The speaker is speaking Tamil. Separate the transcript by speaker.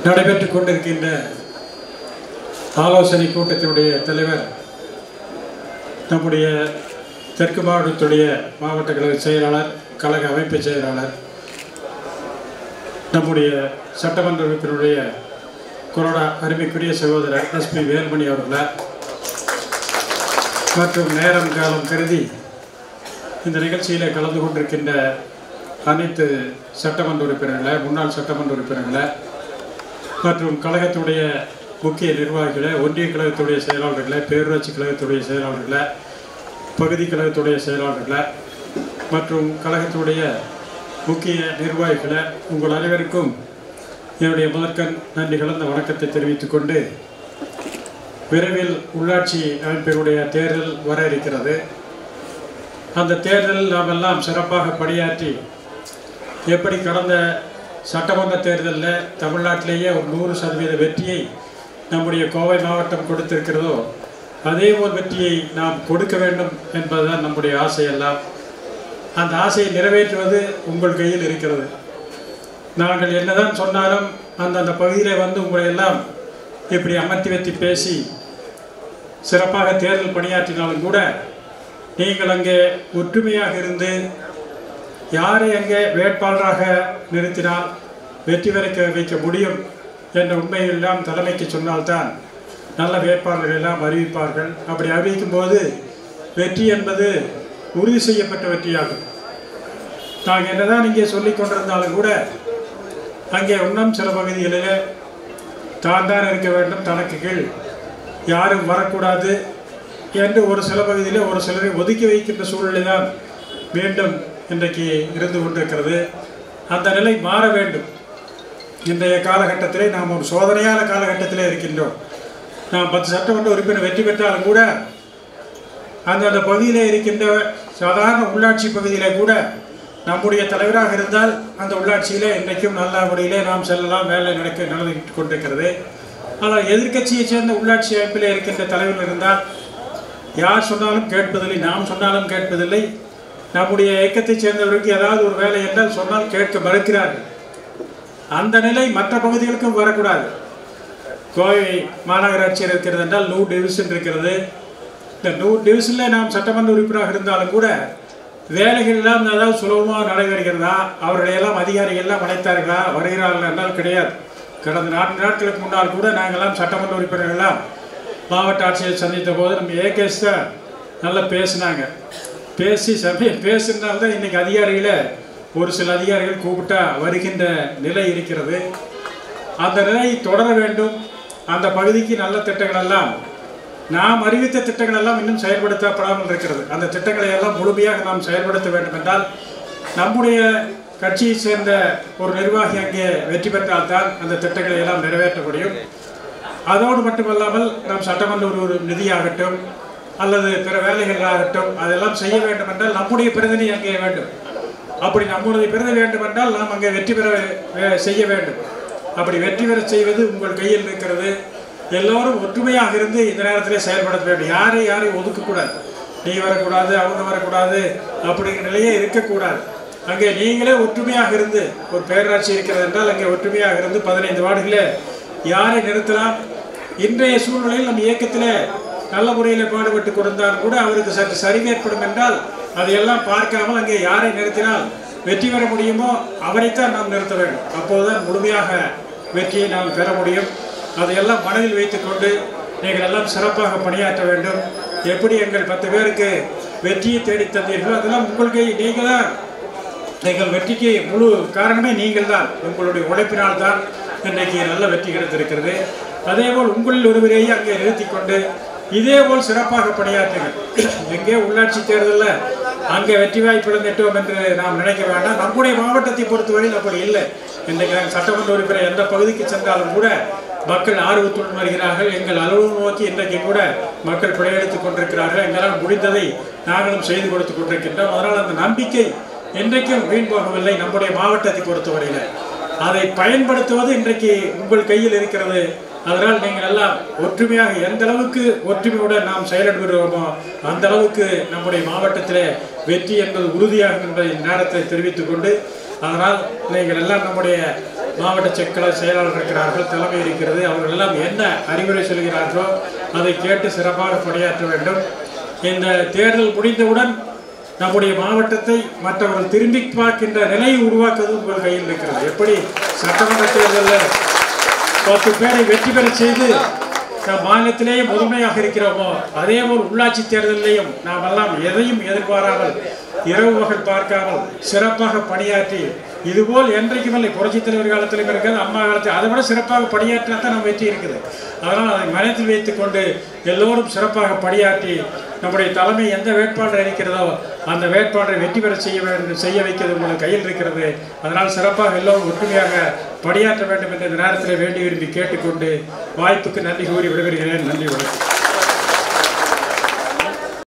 Speaker 1: நடைபெற்றுக் கொண்டிருக்கின்ற ஆலோசனை கூட்டத்தினுடைய தலைவர் நம்முடைய தெற்கு மாவட்டத்துடைய மாவட்ட கழக செயலாளர் கழக அமைப்பு செயலாளர் நம்முடைய சட்டமன்ற உறுப்பினருடைய கொரோனா அருமைக்குரிய சகோதரர் எஸ்பி வேல்மணி அவர்களை மற்றும் நேரம் காலம் கருதி இந்த நிகழ்ச்சியில் கலந்து கொண்டிருக்கின்ற அனைத்து சட்டமன்ற உறுப்பினர்களை முன்னாள் சட்டமன்ற உறுப்பினர்களை மற்றும் கழகத்துடைய முக்கிய நிர்வாகிகளை ஒன்றிய கழகத்துடைய செயலாளர்களை பேரூராட்சி கழகத்துடைய செயலாளர்களை பகுதி கழகத்துடைய செயலாளர்களை மற்றும் கழகத்துடைய முக்கிய நிர்வாகிகளை உங்கள் அனைவருக்கும் என்னுடைய முதற்கண் நன்றி கலந்த வணக்கத்தை தெரிவித்துக் கொண்டு விரைவில் உள்ளாட்சி அமைப்பினுடைய தேர்தல் வர இருக்கிறது அந்த தேர்தலில் நாம் எல்லாம் சிறப்பாக பணியாற்றி எப்படி கடந்த சட்டமன்ற தேர்தலில் தமிழ்நாட்டிலேயே ஒரு நூறு சதவீத வெற்றியை நம்முடைய கோவை மாவட்டம் கொடுத்திருக்கிறதோ அதே ஒரு வெற்றியை நாம் கொடுக்க வேண்டும் என்பதுதான் நம்முடைய ஆசையெல்லாம் அந்த ஆசையை நிறைவேற்றுவது உங்கள் கையில் இருக்கிறது நாங்கள் என்னதான் சொன்னாலும் அந்தந்த பகுதியில் வந்து உங்களை எல்லாம் இப்படி அமர்த்தி வைத்து பேசி சிறப்பாக தேர்தல் பணியாற்றினாலும் கூட நீங்கள் அங்கே ஒற்றுமையாக இருந்து யாரை அங்கே வேட்பாளராக நிறுத்தினால் வெற்றி பெறக்க வைக்க முடியும் என்ற உண்மையெல்லாம் தலைமைக்கு சொன்னால்தான் நல்ல வேட்பாளர்கள் எல்லாம் அறிவிப்பார்கள் அப்படி அறிவிக்கும் போது வெற்றி என்பது உறுதி செய்யப்பட்ட வெற்றியாகும் நாங்கள் என்னதான் இங்கே சொல்லிக் கொண்டிருந்தாலும் கூட அங்கே இன்னும் சில பகுதிகளில் தான் தான் இருக்க வேண்டும் தனக்கு கீழ் யாரும் வரக்கூடாது என்று ஒரு சில பகுதியில் ஒரு சிலரை ஒதுக்கி வைக்கின்ற சூழ்நிலை தான் மீண்டும் இன்றைக்கு இருந்து கொண்டிருக்கிறது அந்த நிலை மாற வேண்டும் இன்றைய காலகட்டத்திலே நாம் ஒரு சோதனையான காலகட்டத்திலே இருக்கின்றோம் நாம் பத்து சட்டமன்ற உறுப்பினர் வெற்றி பெற்றாலும் கூட அந்தந்த பகுதியில் இருக்கின்ற சாதாரண உள்ளாட்சி பகுதியிலே கூட நம்முடைய தலைவராக இருந்தால் அந்த உள்ளாட்சியிலே இன்றைக்கும் நல்ல முறையிலே நாம் செல்லலாம் வேலை நடக்க நடந்து கொண்டிருக்கிறது ஆனால் எதிர்க்கட்சியை சேர்ந்த உள்ளாட்சி அமைப்பில் இருக்கின்ற தலைவர் இருந்தால் யார் சொன்னாலும் கேட்பதில்லை நாம் சொன்னாலும் கேட்பதில்லை நம்முடைய இயக்கத்தைச் சேர்ந்தவர்களுக்கு ஏதாவது ஒரு வேலை என்றால் சொன்னால் கேட்க மறுக்கிறார்கள் அந்த நிலை மற்ற பகுதிகளுக்கும் வரக்கூடாது கோவை மாநகராட்சியில் இருக்கிறது என்றால் நூறு டிவிஷன் இருக்கிறது இந்த நூறு டிவிஷனில் நாம் சட்டமன்ற உறுப்பினராக இருந்தாலும் கூட வேலைகள் எல்லாம் ஏதாவது சுலபமாக நடைபெறுகிறதா அவர்களை எல்லாம் அதிகாரிகள் எல்லாம் அழைத்தார்களா வருகிறார்கள் என்றால் கிடையாது கடந்த நான்கு நாட்களுக்கு முன்னால் கூட நாங்கள்லாம் சட்டமன்ற உறுப்பினர்கள்லாம் மாவட்ட ஆட்சியை சந்தித்த போது நம்ம ஏகேஸ் தான் நல்லா பேசினாங்க பேசி சமயம் பேசுனால்தான் இன்றைக்கி அதிகாரிகளை ஒரு சில அதிகாரிகள் கூப்பிட்டா வருகின்ற நிலை இருக்கிறது அந்த நிலை தொடர வேண்டும் அந்த பகுதிக்கு நல்ல திட்டங்கள் எல்லாம் நாம் அறிவித்த திட்டங்கள் எல்லாம் இன்னும் செயல்படுத்தப்படாமல் இருக்கிறது அந்த திட்டங்களை எல்லாம் முழுமையாக நாம் செயல்படுத்த வேண்டும் என்றால் நம்முடைய கட்சியை சேர்ந்த ஒரு நிர்வாகி அங்கே வெற்றி பெற்றால்தான் அந்த திட்டங்களை எல்லாம் நிறைவேற்ற முடியும் அதோடு மட்டுமல்லாமல் நாம் சட்டமன்ற ஒரு நிதியாகட்டும் அல்லது பிற வேலைகளாகட்டும் அதெல்லாம் செய்ய வேண்டும் என்றால் நம்முடைய பிரதிநிதி அங்கே வேண்டும் அப்படி நம்முடைய பிரதி வேண்டும் என்றால் நாம் அங்கே வெற்றி பெற செய்ய வேண்டும் அப்படி வெற்றி பெற செய்வது உங்கள் கையில் இருக்கிறது எல்லோரும் ஒற்றுமையாக இருந்து இந்த நேரத்தில் செயல்படுத்த வேண்டும் யாரை யாரையும் ஒதுக்கக்கூடாது நீ வரக்கூடாது அவங்க வரக்கூடாது அப்படிங்கிற நிலையே இருக்கக்கூடாது அங்கே நீங்களே ஒற்றுமையாக இருந்து ஒரு பேராட்சி இருக்கிறது என்றால் அங்கே ஒற்றுமையாக இருந்து பதினைந்து வார்டுகளே யாரை நிறுத்தலாம் இன்றைய சூழ்நிலையில் நம் இயக்கத்தில் நல்ல முறையில் பாடுபட்டு கொடுத்தால் கூட அவருக்கு சற்று சரிவு ஏற்படும் என்றால் அதையெல்லாம் பார்க்காமல் அங்கே யாரை நிறுத்தினால் வெற்றி பெற முடியுமோ அவரைத்தான் நாம் நிறுத்த வேண்டும் அப்போதுதான் முழுமையாக வெற்றியை நாம் பெற முடியும் அதையெல்லாம் மனதில் வைத்துக்கொண்டு நீங்கள் எல்லாம் சிறப்பாக பணியாற்ற வேண்டும் எப்படி எங்கள் பத்து பேருக்கு வெற்றியை தேடி தந்தீர்களோ அதெல்லாம் உங்கள் கை நீங்கள் தான் எங்கள் வெற்றிக்கு முழு காரணமே நீங்கள் தான் உங்களுடைய உழைப்பினால் தான் இன்றைக்கு நல்ல வெற்றி கிடைத்திருக்கிறது அதேபோல் உங்களில் ஒருவரையே அங்கே நிறுத்தி கொண்டு இதேபோல் சிறப்பாக பணியாற்றுங்கள் எங்கே உள்ளாட்சி தேர்தலில் அங்கே வெற்றி வாய்ப்பு இழந்துட்டோம் என்று நாம் நினைக்க வேண்டாம் நம்முடைய மாவட்டத்தை பொறுத்தவரையில் அப்படி இல்லை இன்றைக்கு நாங்கள் சட்டமன்ற உறுப்பினர் எந்த பகுதிக்கு சென்றாலும் கூட மக்கள் ஆர்வத்துடன் வருகிறார்கள் எங்கள் அலுவலகம் நோக்கி இன்றைக்கு கூட மக்கள் பிழையெடுத்துக் கொண்டிருக்கிறார்கள் எங்களால் முடிந்ததை நாங்களும் செய்து கொடுத்து கொண்டிருக்கின்றோம் அதனால் அந்த நம்பிக்கை இன்றைக்கும் வீண் போகவில்லை நம்முடைய மாவட்டத்தை பொறுத்தவரையில் அதை பயன்படுத்துவது இன்றைக்கு உங்கள் கையில் இருக்கிறது அதனால் நீங்கள் எல்லாம் ஒற்றுமையாக எந்த அளவுக்கு ஒற்றுமையுடன் நாம் செயல்படுகிறோமோ அந்த அளவுக்கு நம்முடைய மாவட்டத்திலே வெற்றி என்பது உறுதியாகும் என்பதை இந்த நேரத்தில் தெரிவித்துக் கொண்டு அதனால் நீங்கள் எல்லாம் நம்முடைய மாவட்ட செக்கல செயலாளர் இருக்கிறார்கள் தலைமை இருக்கிறது அவர்கள் எல்லாம் என்ன அறிவுரை சொல்கிறார்களோ அதை கேட்டு சிறப்பாக பணியாற்ற வேண்டும் இந்த தேர்தல் முடிந்தவுடன் நம்முடைய மாவட்டத்தை மற்றவர்கள் திரும்பி பார்க்கின்ற நிலையை உருவாக்குவது உங்கள் கையில் இருக்கிறது எப்படி சட்டமன்ற தேர்தலில் பத்து பேரை வெற்றி பெற செய்து நம் மாநிலத்திலேயே முதன்மையாக இருக்கிறோமோ அதே போல் உள்ளாட்சி தேர்தலிலேயும் நாம் எல்லாம் எதையும் எதிர்பாராமல் இரவு பகல் பார்க்காமல் சிறப்பாக பணியாற்றி இதுபோல் என்றைக்கும் இல்லை புரட்சித் தலைவர் காலத்திலும் இருக்காது அம்மா காலத்தில் அதை விட சிறப்பாக பணியாற்றினா தான் நம்ம வெற்றி இருக்குது அதனால் அதை மனத்தில் வைத்துக்கொண்டு எல்லோரும் சிறப்பாக பணியாற்றி நம்முடைய தலைமை எந்த வேட்பாளர் இருக்கிறதோ அந்த வேட்பாளரை வெற்றி பெற செய்ய வேண்டும் செய்ய வைக்கிறது உங்களுக்கு கையில் இருக்கிறது அதனால் சிறப்பாக எல்லோரும் ஒற்றுமையாக பணியாற்ற வேண்டும் என்ற இந்த நேரத்தில் வேண்டி விரும்பி கேட்டுக்கொண்டு வாய்ப்புக்கு நன்றி கூறி விடுகிறேன் நன்றி வணக்கம்